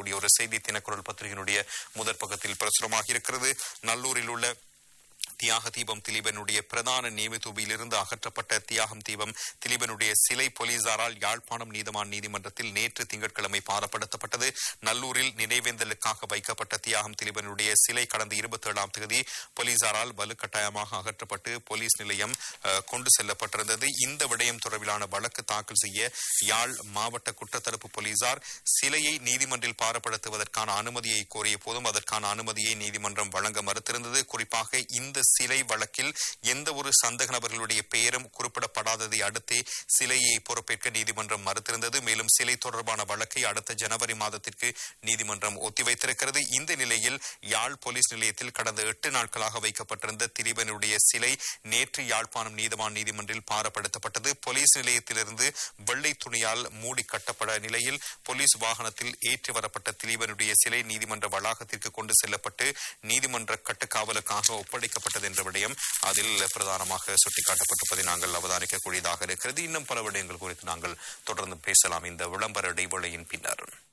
இருக்கக்கூடிய ஒரு செய்தி தினக்குரல் பத்திரிகையினுடைய முதற் பக்கத்தில் பிரசுரமாக இருக்கிறது நல்லூரில் உள்ள தியாக தீபம் திலீபனுடைய பிரதான நியமித்துபியிலிருந்து அகற்றப்பட்ட தியாகம் தீபம் திலீபனுடைய சிலை போலீசாரால் யாழ்ப்பாணம் நீதவான் நீதிமன்றத்தில் நேற்று திங்கட்கிழமை பாரப்படுத்தப்பட்டது நல்லூரில் நினைவேந்தலுக்காக வைக்கப்பட்ட தியாகம் திலீபனுடைய சிலை கடந்த இருபத்தி ஏழாம் தேதி போலீசாரால் வலுக்கட்டாயமாக அகற்றப்பட்டு போலீஸ் நிலையம் அஹ், கொண்டு செல்லப்பட்டிருந்தது இந்த விடயம் தொடர்பிலான வழக்கு தாக்கல் செய்ய யாழ் மாவட்ட குற்றத்தடுப்பு போலீசார் சிலையை நீதிமன்றில் பாரப்படுத்துவதற்கான அனுமதியை கோரிய போதும் அதற்கான அனுமதியை நீதிமன்றம் வழங்க மறுத்திருந்தது குறிப்பாக இந்த சிலை வழக்கில் எந்த ஒரு சந்தக நபர்களுடைய பெயரும் குறிப்பிடப்படாததை அடுத்தே சிலையை பொறுப்பேற்க நீதிமன்றம் மறுத்திருந்தது மேலும் சிலை தொடர்பான வழக்கை அடுத்த ஜனவரி மாதத்திற்கு நீதிமன்றம் ஒத்திவைத்திருக்கிறது இந்த நிலையில் யாழ் போலீஸ் நிலையத்தில் கடந்த எட்டு நாட்களாக வைக்கப்பட்டிருந்த திலீபனுடைய சிலை நேற்று யாழ்ப்பாணம் நீதவான் நீதிமன்றில் பாரப்படுத்தப்பட்டது போலீஸ் நிலையத்திலிருந்து வெள்ளை துணியால் மூடி கட்டப்பட நிலையில் போலீஸ் வாகனத்தில் ஏற்றி வரப்பட்ட திலீபனுடைய சிலை நீதிமன்ற வளாகத்திற்கு கொண்டு செல்லப்பட்டு நீதிமன்ற கட்டுக்காவலுக்காக ஒப்படைக்கப்பட்டது என்ற விடயம் அதில் பிரதானமாக சுட்டிக்காட்டப்பட்டிருப்பதை நாங்கள் அவதானிக்கக்கூடியதாக இருக்கிறது இன்னும் பல விடயங்கள் குறித்து நாங்கள் தொடர்ந்து பேசலாம் இந்த விளம்பர இடைவேளையின் பின்னர்